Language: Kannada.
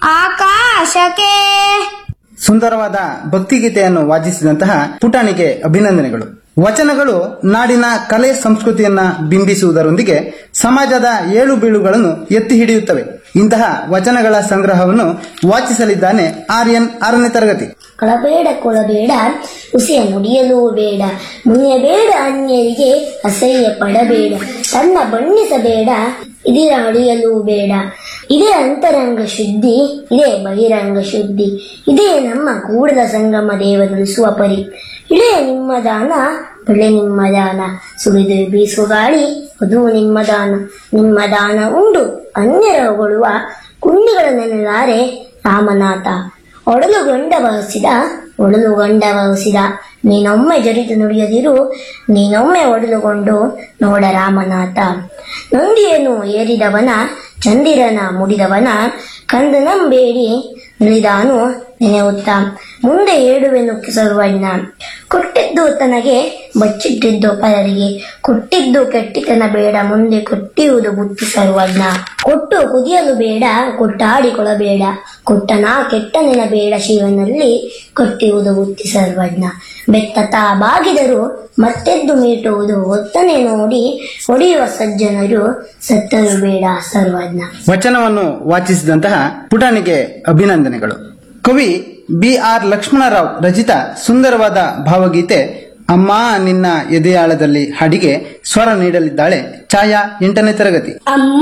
ಆಕಾಶಕ್ಕೆ ಸುಂದರವಾದ ಭಕ್ತಿಗೀತೆಯನ್ನು ವಾಚಿಸಿದಂತಹ ಪುಟಾಣಿಗೆ ಅಭಿನಂದನೆಗಳು ವಚನಗಳು ನಾಡಿನ ಕಲೆ ಸಂಸ್ಕೃತಿಯನ್ನ ಬಿಂಬಿಸುವುದರೊಂದಿಗೆ ಸಮಾಜದ ಏಳು ಬೀಳುಗಳನ್ನು ಎತ್ತಿ ಹಿಡಿಯುತ್ತವೆ ಇಂತಹ ವಚನಗಳ ಸಂಗ್ರಹವನ್ನು ವಾಚಿಸಲಿದ್ದಾನೆ ಆರ್ಯನ್ ಆರನೇ ತರಗತಿ ಕಳಬೇಡ ಕೊಳಬೇಡ ಹುಸಿಯ ನುಡಿಯಲೂ ಬೇಡ ಮುನಿಯಬೇಡ ಅನ್ಯರಿಗೆ ಅಸಹ್ಯ ಪಡಬೇಡ ತನ್ನ ಬಣ್ಣಿಸಬೇಡ ಇದಿರ ಅಳಿಯಲೂ ಬೇಡ ಇದೇ ಅಂತರಂಗ ಶುದ್ಧಿ ಇದೇ ಬಹಿರಂಗ ಶುದ್ಧಿ ಇದೇ ನಮ್ಮ ಕೂಡಲ ಸಂಗಮ ದೇವರುಳಿಸುವ ಪರಿ ಇದೇ ನಿಮ್ಮ ದಾನ ಬೆಳೆ ನಿಮ್ಮ ದಾನ ಸುಳಿದು ಬೀಸುವ ಗಾಳಿ ಅದು ನಿಮ್ಮ ದಾನ ನಿಮ್ಮ ದಾನ ಉಂಡು ಅನ್ಯರ ಹೊಗಳುವ ಕುಂಡಿಗಳ ನೆನಲಾರೆ ರಾಮನಾಥ ಒಡಲು ಗಂಡ ವಹಿಸಿದ ಒಡಲು ಗಂಡ ವಹಿಸಿದ ನೀನೊಮ್ಮೆ ಜರಿದು ನುಡಿಯದಿರು ನೀನೊಮ್ಮೆ ಒಡಲುಗೊಂಡು ನೋಡ ರಾಮನಾಥ ನಂದಿಯನ್ನು ಏರಿದವನ ಚಂದಿರನ ಮುಡಿದವನ ಕಂದನಂಬೇಡಿ ನಿಲಿದಾನು ನೆನೆಯುತ್ತ ಮುಂದೆ ಏಳುವೆನು ಸರ್ವಣ್ಣ ಕೊಟ್ಟಿದ್ದು ತನಗೆ ಬಚ್ಚಿಟ್ಟಿದ್ದು ಪರರಿಗೆ ಕೊಟ್ಟಿದ್ದು ಕೆಟ್ಟಿತನ ಬೇಡ ಮುಂದೆ ಕೊಟ್ಟಿರುವುದು ಬುತ್ತಿ ಸರ್ವಜ್ಞ ಕೊಟ್ಟು ಕುದಿಯಲು ಬೇಡ ಕೊಟ್ಟಾಡಿಕೊಳ್ಳಬೇಡ ಕೊಟ್ಟನ ಕೆಟ್ಟನೆನ ಬೇಡ ಶಿವನಲ್ಲಿ ಕೊಟ್ಟಿರುವುದು ಬುತ್ತಿ ಸರ್ವಜ್ಞ ಬೆತ್ತತ ಬಾಗಿದರು ಮತ್ತೆದ್ದು ಮೀಟುವುದು ಒತ್ತನೆ ನೋಡಿ ಹೊಡೆಯುವ ಸಜ್ಜನರು ಸತ್ತರು ಬೇಡ ಸರ್ವಜ್ಞ ವಚನವನ್ನು ವಾಚಿಸಿದಂತಹ ಪುಟಾಣಿಗೆ ಅಭಿನಂದನೆಗಳು ಕವಿ ಬಿ ಆರ್ ಲಕ್ಷ್ಮಣರಾವ್ ರಚಿತ ಸುಂದರವಾದ ಭಾವಗೀತೆ ಅಮ್ಮ ನಿನ್ನ ಎದೆಯಾಳದಲ್ಲಿ ಹಾಡಿಗೆ ಸ್ವರ ನೀಡಲಿದ್ದಾಳೆ ಛಾಯಾ ಎಂಟನೇ ತರಗತಿ ಅಮ್ಮ